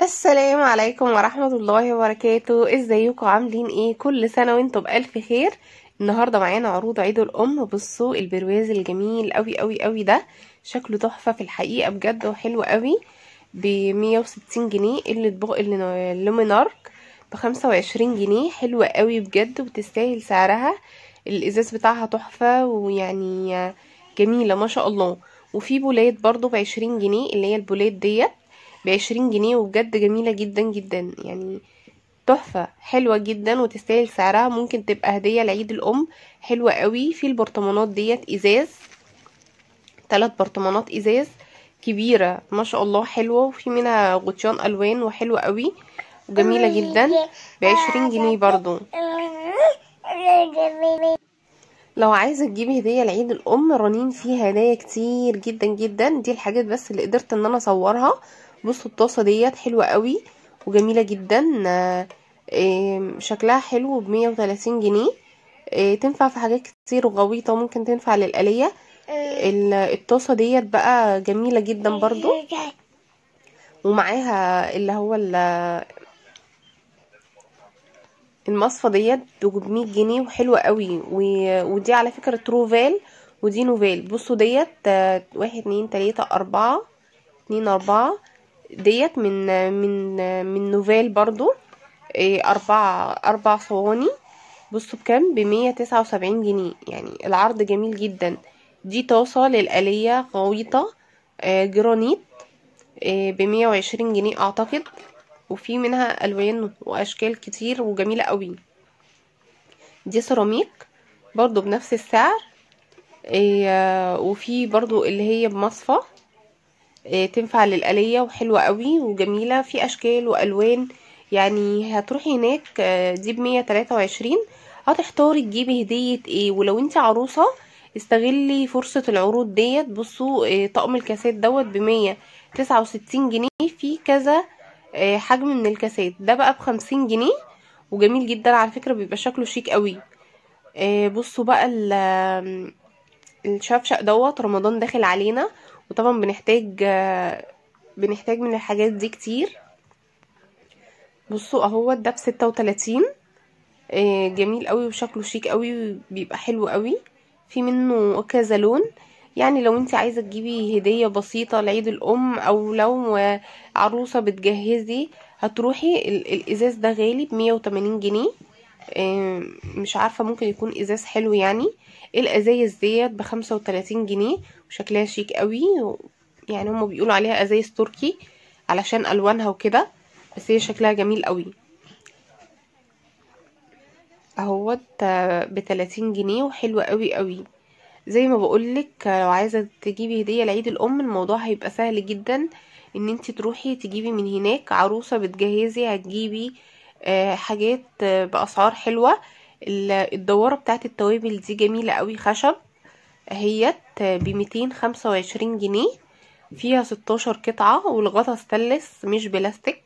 السلام عليكم ورحمة الله وبركاته ازيكم عاملين ايه كل سنة وانتم بألف خير النهاردة معانا عروض عيد الأم بصوا البرواز الجميل قوي قوي قوي ده شكله تحفة في الحقيقة بجد وحلو قوي بمية وستين جنيه اللي بق اللومينارك بخمسة وعشرين جنيه حلوة قوي بجد وتستاهل سعرها الإزاز بتاعها تحفة ويعني جميلة ما شاء الله وفي بولات برضو بعشرين جنيه اللي هي البولات ديت بعشرين جنيه وبجد جميلة جدا جدا يعني تحفة حلوة جدا وتستاهل سعرها ممكن تبقى هدية لعيد الأم حلوة قوي في البرطمانات ديت إزاز ثلاث برطمانات إزاز كبيرة ما شاء الله حلوة وفي منها غطيان ألوان وحلوة قوي وجميلة جدا بعشرين جنيه برضو لو عايزة تجيبي هدية لعيد الأم رنين فيه هدايا كتير جدا جدا دي الحاجات بس اللي قدرت ان انا اصورها بصوا الطاسة ديت حلوة قوي وجميلة جدا شكلها حلو بمية وتلاتين جنيه تنفع في حاجات كتير وغويطة ممكن تنفع للقلية الطاسة ديت بقى جميلة جدا برضو ومعاها اللي هو المصفى ديت بمية جنيه وحلوة قوي ودي على فكرة تروفال ودي نوفال بصوا ديت واحد اتنين تلاتة اربعة اتنين اربعة ديت من من من نوفال برضو اربعة اربع صواني بصوا بكام بمية تسعة وسبعين جنيه يعني العرض جميل جدا دي طاسة للقلية غويطة جرانيت بمية وعشرين جنيه اعتقد وفي منها الوان واشكال كتير وجميلة قوي دي سيراميك برضو بنفس السعر وفي برضو اللي هي بمصفى تنفع للقلية وحلوة قوي وجميلة في اشكال والوان يعني هتروحي هناك دي بمية تلاتة وعشرين هتحتاري تجيبي هدية ايه ولو انت عروسة استغلي فرصة العروض ديت بصوا طقم الكاسات دوت بمية تسعة وستين جنيه في كذا حجم من الكاسات ده بقى بخمسين جنيه وجميل جدا على فكرة بيبقى شكله شيك قوي بصوا بقى الشفشق دوت رمضان داخل علينا وطبعا بنحتاج بنحتاج من الحاجات دي كتير بصوا اهوت ده بستة وتلاتين جميل قوي وشكله شيك قوي بيبقى حلو قوي في منه كذا لون يعني لو انت عايزه تجيبي هديه بسيطه لعيد الام او لو عروسه بتجهزي هتروحي الازاز ده غالي بمية وتمانين جنيه مش عارفه ممكن يكون ازاز حلو يعني الازايز ديت بخمسة وتلاتين جنيه وشكلها شيك قوي يعني هما بيقولوا عليها ازايز تركي علشان الوانها وكده بس هي شكلها جميل قوي اهوت بتلاتين جنيه وحلوة قوي قوي زي ما بقولك لو عايزة تجيبي هدية لعيد الأم الموضوع هيبقى سهل جدا ان انت تروحي تجيبي من هناك عروسة بتجهزي هتجيبي حاجات بأسعار حلوة الدوارة بتاعت التوابل دي جميلة قوي خشب اهيت بميتين خمسة وعشرين جنيه فيها ستاشر قطعة والغطا ستانلس مش بلاستيك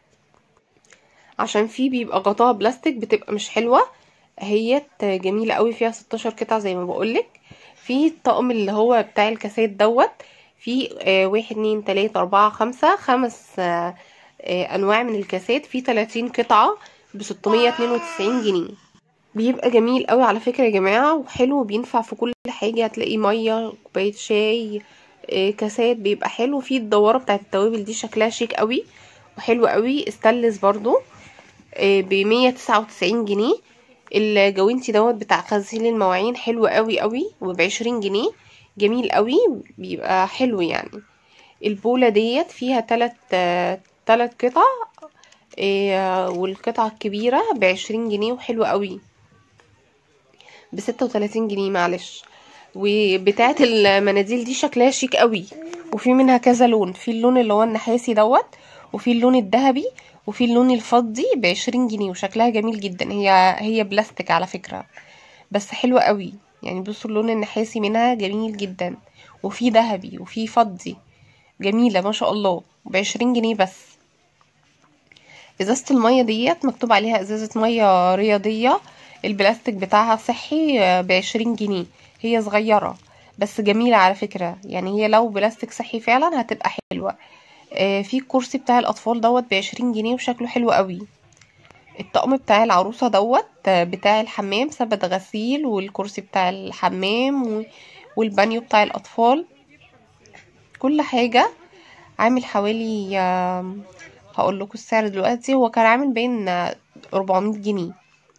عشان في بيبقى غطاها بلاستيك بتبقى مش حلوة اهيت جميلة قوي فيها ستاشر قطعة زي ما بقولك في الطقم اللي هو بتاع الكاسات دوت في آه واحد اتنين تلاتة اربعة خمسة خمس آه آه انواع من الكاسات في تلاتين قطعة بستمية اتنين وتسعين جنيه بيبقى جميل قوي على فكرة يا جماعة وحلو بينفع في كل حاجة هتلاقي مية كوباية شاي كاسات بيبقى حلو في الدوارة بتاعت التوابل دي شكلها شيك قوي وحلو قوي استلس برضو بمية تسعة وتسعين جنيه الجوانتي دوت بتاع غسيل المواعين حلو قوي قوي وبعشرين جنيه جميل قوي بيبقى حلو يعني البولة ديت فيها تلات تلات قطع والقطعة الكبيرة بعشرين جنيه وحلوة قوي بستة وتلاتين جنيه معلش وبتاعة المناديل دي شكلها شيك قوي وفي منها كذا لون في اللون اللي هو النحاسي دوت وفي اللون الذهبي وفي اللون الفضي بعشرين جنيه وشكلها جميل جدا هي هي بلاستيك على فكرة بس حلوة قوي يعني بصوا اللون النحاسي منها جميل جدا وفي ذهبي وفي فضي جميلة ما شاء الله بعشرين جنيه بس ازازة المية ديت مكتوب عليها ازازة مية رياضية البلاستيك بتاعها صحي بعشرين جنيه هي صغيرة بس جميلة على فكرة يعني هي لو بلاستيك صحي فعلا هتبقى حلوة آه، في الكرسي بتاع الاطفال دوت بعشرين جنيه وشكله حلو قوي الطقم بتاع العروسة دوت آه، بتاع الحمام سبت غسيل والكرسي بتاع الحمام و- والبانيو بتاع الاطفال كل حاجة عامل حوالي آم، هقول لكم السعر دلوقتي هو كان عامل بين آه، 400 جنيه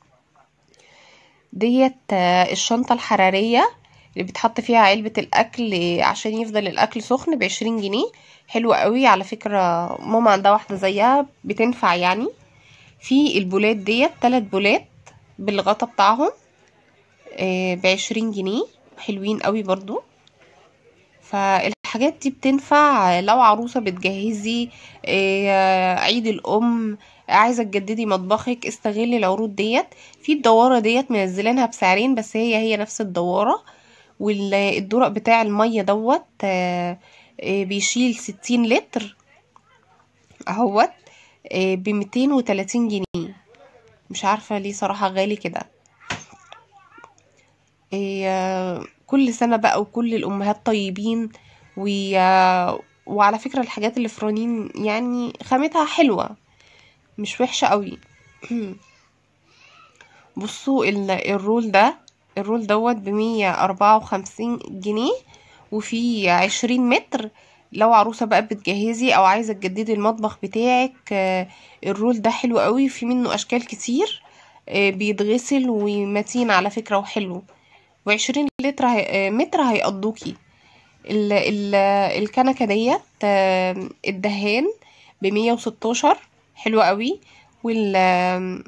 ديت آه، الشنطة الحرارية اللي بيتحط فيها علبة الأكل آه، عشان يفضل الأكل سخن بعشرين جنيه حلوة قوي على فكرة ماما عندها واحدة زيها بتنفع يعني في البولات ديت تلات بولات بالغطا بتاعهم آه، بعشرين جنيه حلوين قوي برضو فالحاجات دي بتنفع لو عروسة بتجهزي آه، عيد الأم عايزة تجددي مطبخك استغلي العروض ديت في الدوارة ديت منزلينها بسعرين بس هي هي نفس الدوارة والدرق بتاع المية دوت آه، آه، بيشيل ستين لتر اهوت بميتين وتلاتين جنيه مش عارفة ليه صراحة غالي كده إيه، كل سنة بقى وكل الأمهات طيبين و... وعلى فكرة الحاجات اللي في رنين يعني خامتها حلوة مش وحشة قوي بصوا ال- الرول ده الرول دوت بمية أربعة وخمسين جنيه وفي عشرين متر لو عروسة بقى بتجهزي أو عايزة تجددي المطبخ بتاعك آه، الرول ده حلو قوي في منه أشكال كتير آه، بيتغسل ومتين على فكرة وحلو وعشرين لتر هي... آه، متر هيقضوكي ال... ال... الكنكة ديت آه، الدهان بمية وستاشر حلو قوي وال آم،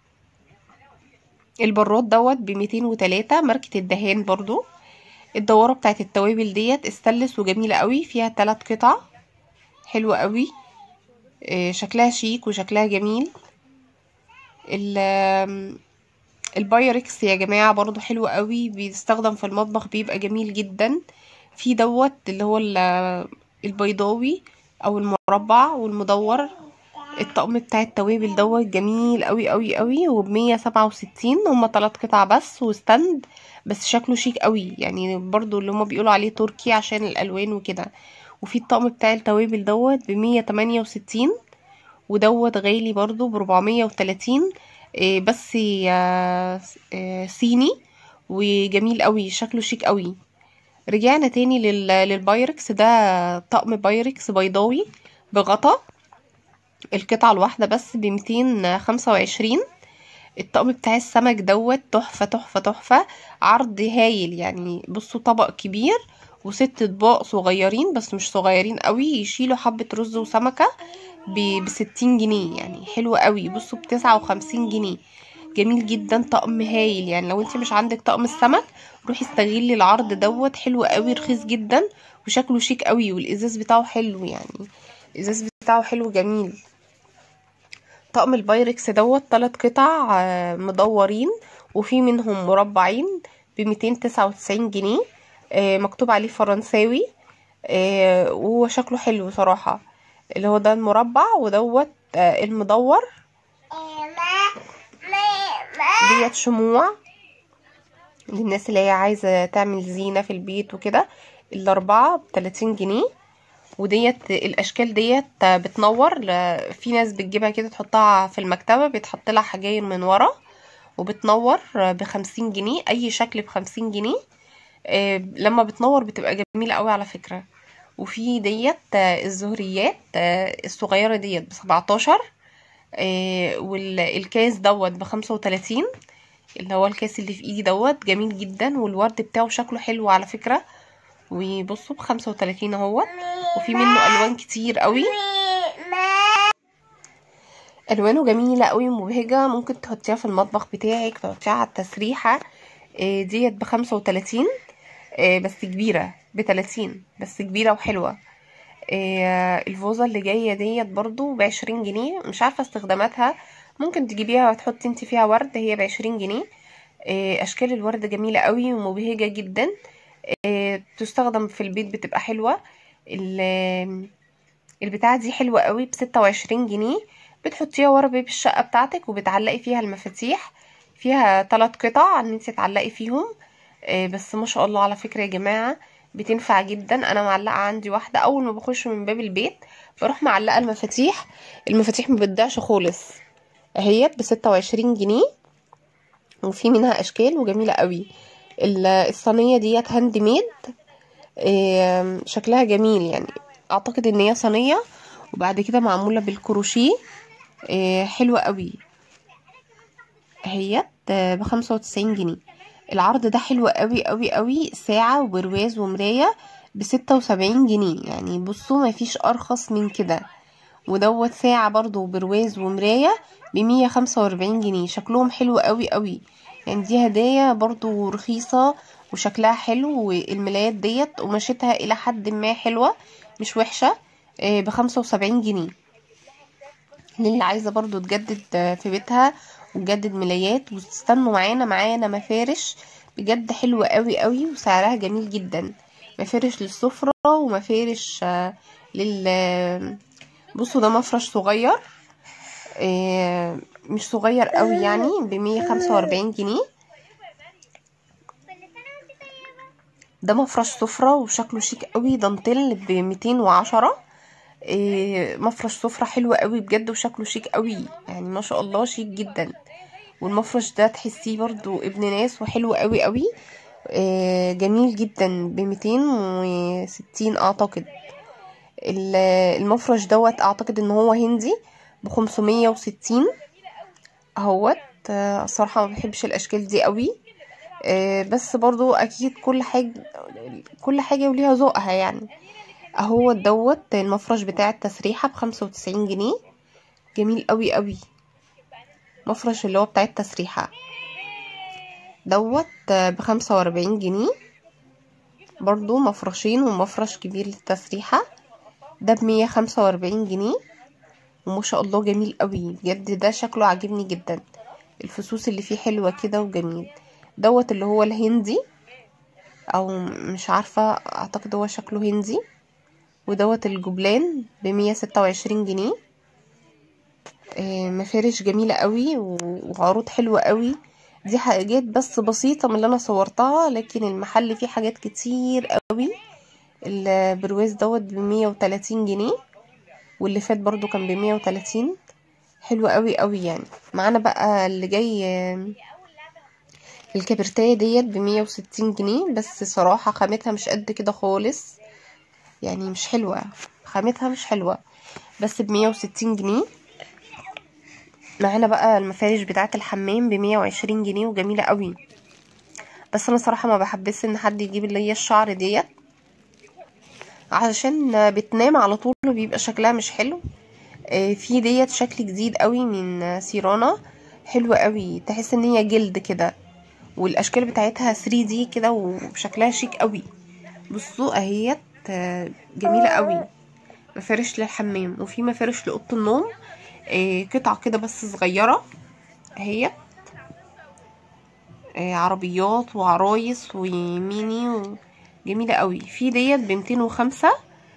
البراد دوت بميتين وتلاتة ماركة الدهان برضو الدوارة بتاعت التوابل ديت استلس وجميلة قوي فيها تلات قطع حلوة قوي آه، شكلها شيك وشكلها جميل ال- آم، البايركس يا جماعة برضو حلو قوي بيستخدم في المطبخ بيبقى جميل جدا في دوت اللي هو ال- البيضاوي او المربع والمدور الطقم بتاع التوابل دوت جميل قوي قوي قوي وبمية سبعة وستين هما تلات قطع بس وستند بس شكله شيك قوي يعني برضو اللي هما بيقولوا عليه تركي عشان الالوان وكده وفي الطقم بتاع التوابل دوت بمية تمانية وستين ودوت غالي برضو بربعمية وتلاتين إيه بس آه، آه، صيني وجميل قوي شكله شيك قوي رجعنا تاني لل- للبايركس ده طقم بايركس بيضاوي بغطا القطعة الواحدة بس بميتين خمسة وعشرين الطقم بتاع السمك دوت تحفة تحفة تحفة عرض هايل يعني بصوا طبق كبير وست اطباق صغيرين بس مش صغيرين قوي يشيلوا حبة رز وسمكة ب- بستين جنيه يعني حلو قوي بصوا بتسعة وخمسين جنيه جميل جدا طقم هايل يعني لو انت مش عندك طقم السمك روحي استغلي العرض دوت حلو قوي رخيص جدا وشكله شيك قوي والازاز بتاعه حلو يعني الازاز بتاعه حلو جميل طقم البايركس دوت تلات قطع آه، مدورين وفي منهم مربعين بميتين تسعة وتسعين جنيه آه، مكتوب عليه فرنساوي آه، وهو شكله حلو صراحة اللي هو ده المربع ودوت آه، المدور ديت شموع للناس اللي هي عايزة تعمل زينة في البيت وكده الأربعة بتلاتين جنيه وديت الأشكال ديت بتنور ل- في ناس بتجيبها كده تحطها في المكتبة بيتحط لها حجاير من ورا وبتنور بخمسين جنيه أي شكل بخمسين جنيه آه، لما بتنور بتبقى جميلة قوي على فكرة وفي ديت آه، الزهريات آه، الصغيرة ديت بسبعتاشر والكاس دوت بخمسة وتلاتين اللي هو الكاس اللي في ايدي دوت جميل جدا والورد بتاعه شكله حلو على فكرة وبصوا بخمسة وتلاتين اهوت وفي منه الوان كتير قوي الوانه جميله قوي مبهجه ممكن تحطيها في المطبخ بتاعك تحطيها على التسريحه آه، ديت بخمسة وتلاتين آه، بس كبيره بتلاتين بس كبيره وحلوه آه، الفوزه اللي جايه ديت برضو بعشرين جنيه مش عارفه استخداماتها ممكن تجيبيها وتحطي انت فيها ورد هي بعشرين جنيه آه، اشكال الورد جميله قوي ومبهجه جدا آه، تستخدم في البيت بتبقى حلوه ال- البتاعه دي حلوه قوي بستة وعشرين جنيه بتحطيها ورا باب الشقه بتاعتك وبتعلقي فيها المفاتيح فيها ثلاث قطع ان انت تعلقي فيهم آه، بس ما شاء الله على فكره يا جماعه بتنفع جدا انا معلقه عندي واحده اول ما بخش من باب البيت بروح معلقه المفاتيح المفاتيح ما بتضيعش خالص اهيت بستة وعشرين جنيه وفي منها اشكال وجميله قوي الصينيه ديت هاند ميد شكلها جميل يعني اعتقد ان هي صينيه وبعد كده معموله بالكروشيه حلوه قوي اهيت بخمسة وتسعين جنيه العرض ده حلو قوي قوي قوي ساعة وبرواز ومراية بستة وسبعين جنيه يعني بصوا مفيش ارخص من كده ودوت ساعة برضو وبرواز ومراية بمية خمسة واربعين جنيه شكلهم حلو قوي قوي يعني دي هدايا برضو رخيصة وشكلها حلو والملايات ديت قماشتها الى حد ما حلوة مش وحشة بخمسة وسبعين جنيه للي عايزة برضو تجدد في بيتها وتجدد ملايات وتستنوا معانا معانا مفارش بجد حلوة قوي قوي وسعرها جميل جدا مفارش للسفرة ومفارش لل بصوا ده مفرش صغير مش صغير قوي يعني بمية خمسة واربعين جنيه ده مفرش سفرة وشكله شيك قوي دانتيل بميتين وعشرة مفرش سفرة حلو قوي بجد وشكله شيك قوي يعني ما شاء الله شيك جدا والمفرش ده تحسيه برضو ابن ناس وحلو قوي قوي جميل جدا بميتين وستين اعتقد المفرش دوت اعتقد ان هو هندي بخمسمية وستين اهوت الصراحة ما بحبش الاشكال دي قوي بس برضو اكيد كل حاجة كل حاجة وليها ذوقها يعني اهو دوت المفرش بتاع التسريحة بخمسة وتسعين جنيه جميل قوي قوي مفرش اللي هو بتاع التسريحة دوت بخمسة واربعين جنيه برضو مفرشين ومفرش كبير للتسريحة ده بمية خمسة واربعين جنيه وما شاء الله جميل قوي بجد ده شكله عاجبني جدا الفصوص اللي فيه حلوة كده وجميل دوت اللي هو الهندي او مش عارفة اعتقد هو شكله هندي ودوت الجبلان بمية ستة وعشرين جنيه مفارش جميلة قوي وعروض حلوة قوي دي حاجات بس بسيطة من اللي انا صورتها لكن المحل فيه حاجات كتير قوي البرواز دوت بمية وتلاتين جنيه واللي فات برضو كان بمية وتلاتين حلو قوي قوي يعني معانا بقى اللي جاي الكبرتاية ديت بمية وستين جنيه بس صراحة خامتها مش قد كده خالص يعني مش حلوة خامتها مش حلوة بس بمية وستين جنيه معانا بقى المفارش بتاعة الحمام بمية وعشرين جنيه وجميلة قوي بس انا صراحة ما بحبس ان حد يجيب اللي هي الشعر ديت عشان بتنام على طول بيبقى شكلها مش حلو في ديت شكل جديد قوي من سيرانا حلوة قوي تحس ان هي جلد كده والاشكال بتاعتها 3 دي كده وشكلها شيك قوي بصوا اهيت جميلة قوي مفارش للحمام وفي مفارش لأوضة النوم قطعة كده بس صغيرة اهي عربيات وعرايس وميني جميلة قوي في ديت بمتين وخمسة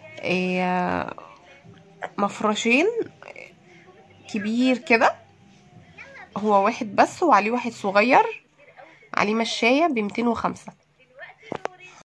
مفرشين كبير كده هو واحد بس وعليه واحد صغير عليه مشاية بمتين وخمسة